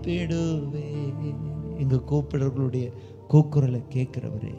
கூப்பிடுவே எங்க கூப்பிடுறவர்களுடைய கூக்குரலை கேட்கிறவரே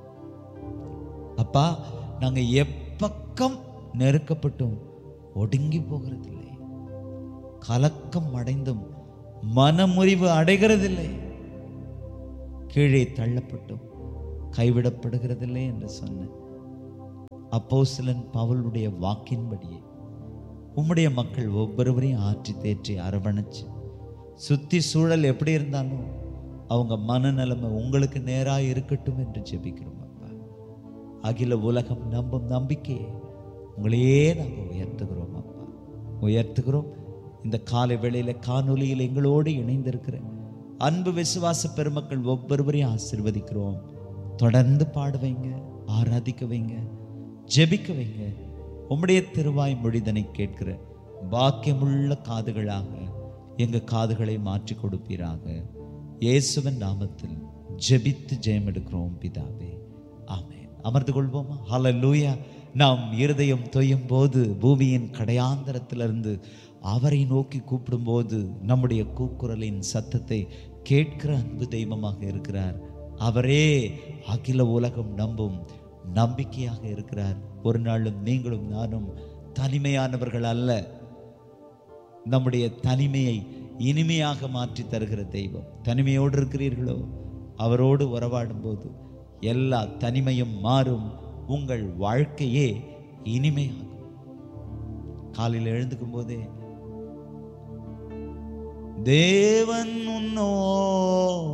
அப்பா நாங்க எப்பக்கம் நெருக்கப்பட்டும் ஒடுங்கி போகிறதில்லை கலக்கம் அடைந்தும் மனமுறிவு அடைகிறதில்லை கீழே தள்ளப்பட்டும் கைவிடப்படுகிறதில்லை என்று சொன்ன அப்போஸ்தலன் பவுலுடைய வாக்கின்படியே உம்முடைய மக்கள் ஒவ்வொருவரையும் ஆற்றி தேற்றி அரவணைச்சு சுத்தி சூழல் எப்படி இருந்தாலும் அவங்க மனநிலைமை உங்களுக்கு நேராக இருக்கட்டும் என்று ஜெபிக்கிறோம் அப்பா அகில உலகம் நம்பும் நம்பிக்கையை உங்களையே நாங்கள் உயர்த்துகிறோம் அப்பா உயர்த்துகிறோம் இந்த காலை வேளையில காணொலியில் எங்களோடு இணைந்திருக்கிற அன்பு விசுவாச பெருமக்கள் ஒவ்வொருவரையும் ஆசீர்வதிக்கிறோம் தொடர்ந்து பாட வைங்க ஆராதிக்க வைங்க ஜெபிக்க வைங்க உம்முடைய திருவாய் மொழிதனை கேட்கிற பாக்கியமுள்ள காதுகளாக எங்க காதுகளை மாற்றி கொடுப்பீராக இயேசுவின் நாமத்தில் ஜெபித்து ஜெயம் எடுக்கிறோம் பிதாவே ஆமென் அமர்ந்து கொள்வோமா ஹalleluya நாம் இருதயம் தொய்யும் போது பூமியின் கடையாந்தரத்திலிருந்து அவரை நோக்கி கூப்பிடும்போது நம்முடைய கூக்குரலின் சத்தத்தை கேட்கிற அன்பு தெய்வமாக இருக்கிறார் அவரே அகில உலகம் நம்பும் நம்பிக்கையாக இருக்கிறார் ஒரு நாளும் நீங்களும் நானும் தனிமையானவர்கள் அல்ல நம்முடைய தனிமையை இனிமையாக மாற்றி தருகிற தெய்வம் தனிமையோடு இருக்கிறீர்களோ அவரோடு உறவாடும் போது எல்லா தனிமையும் மாறும் உங்கள் வாழ்க்கையே இனிமையாகும் காலையில் எழுந்துக்கும் போதே தேவன் உன்னோ